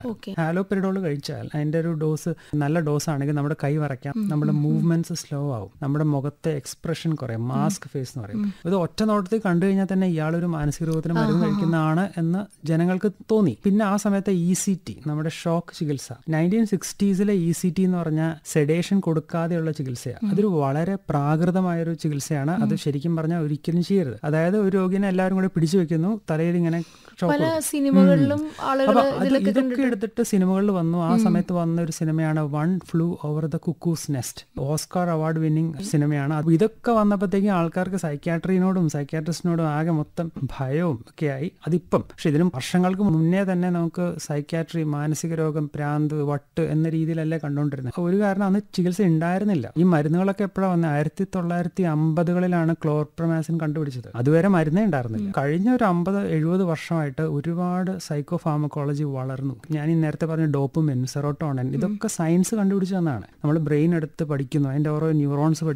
okay haloperidol കഴിച്ചാൽ അതിന്റെ ഒരു ഡോസ് നല്ല ഡോസ് ആണെങ്കിൽ നമ്മുടെ കൈ വരയ്ക്കാം നമ്മുടെ മൂവ്മെന്റ്സ് സ്ലോ ആവും നമ്മുടെ മുഖത്തെ എക്സ്പ്രഷൻ കുറയും മാസ്ക് ഫേസ് എന്ന് പറയും ഇത് ഒറ്റ നോട്ടത്തിൽ കണ്ടു കഴിഞ്ഞാൽ തന്നെ ഇയാളൊരു മാനസിക രോഗത്തിന് മരുന്ന് കഴിക്കുന്നതാണ് എന്ന് ജനങ്ങൾക്ക് തോന്നി പിന്നെ ആ സമയത്ത് ഇ സി ടി നമ്മുടെ ഷോക്ക് ചികിത്സ നയൻറ്റീൻ സിക്സ്റ്റീസിലെ ഇ സി ടി എന്ന് പറഞ്ഞാൽ സെഡേഷൻ കൊടുക്കാതെയുള്ള ചികിത്സയാണ് അതൊരു വളരെ പ്രാകൃതമായ ഒരു ചികിത്സയാണ് അത് ശരിക്കും പറഞ്ഞാൽ ഒരിക്കലും ചെയ്യരുത് അതായത് ഒരു രോഗിനെ എല്ലാവരും കൂടെ പിടിച്ചു വെക്കുന്നു തലയിൽ ഇങ്ങനെ ഷോക്ക് പല സിനിമകളിലും ആളുകൾ അപ്പൊ അത് ഇതിലൊക്കെ ഇതൊക്കെ എടുത്തിട്ട് സിനിമകളിൽ വന്നു ആ സമയത്ത് വന്ന ഒരു സിനിമയാണ് one flew over the cuckoo's nest Oscar award winning സിനിമയാണ് അപ്പൊ ഇതൊക്കെ വന്നപ്പോഴത്തേക്കും ആൾക്കാർക്ക് സൈക്യാട്രിനോടും സൈക്യാട്രിസ്റ്റിനോടും ആകെ മൊത്തം ഭയവും ഒക്കെ ആയി അതിപ്പം പക്ഷെ ഇതിനും വർഷങ്ങൾക്ക് മുന്നേ തന്നെ നമുക്ക് സൈക്യാട്രി മാനസിക രോഗം പ്രാന്ത് വട്ട് എന്ന രീതിയിലല്ലേ കണ്ടുകൊണ്ടിരുന്നത് ഒരു കാരണം അന്ന് ചികിത്സ ഉണ്ടായിരുന്നില്ല ഈ മരുന്നുകളൊക്കെ എപ്പോഴാണ് വന്നത് ആയിരത്തി തൊള്ളായിരത്തി അമ്പതുകളിലാണ് ക്ലോർപ്രമാസിൻ കണ്ടുപിടിച്ചത് അതുവരെ മരുന്നേ ഉണ്ടായിരുന്നില്ല കഴിഞ്ഞ ഒരു അമ്പത് എഴുപത് വർഷമായിട്ട് ഒരുപാട് സൈക്കോ ഫാർമക്കോളജി വളർന്നു ഞാൻ ഈ നേരത്തെ പറഞ്ഞ ഡോപ്പുമെൻ സെറോട്ടോണൻ ഇതൊക്കെ സയൻസ് കണ്ടുപിടിച്ചു തന്നാണ് നമ്മൾ ബ്രെയിൻ എടുത്ത് പഠിക്കുന്നു അതിന്റെ ഓരോ ന്യൂറോൺസ്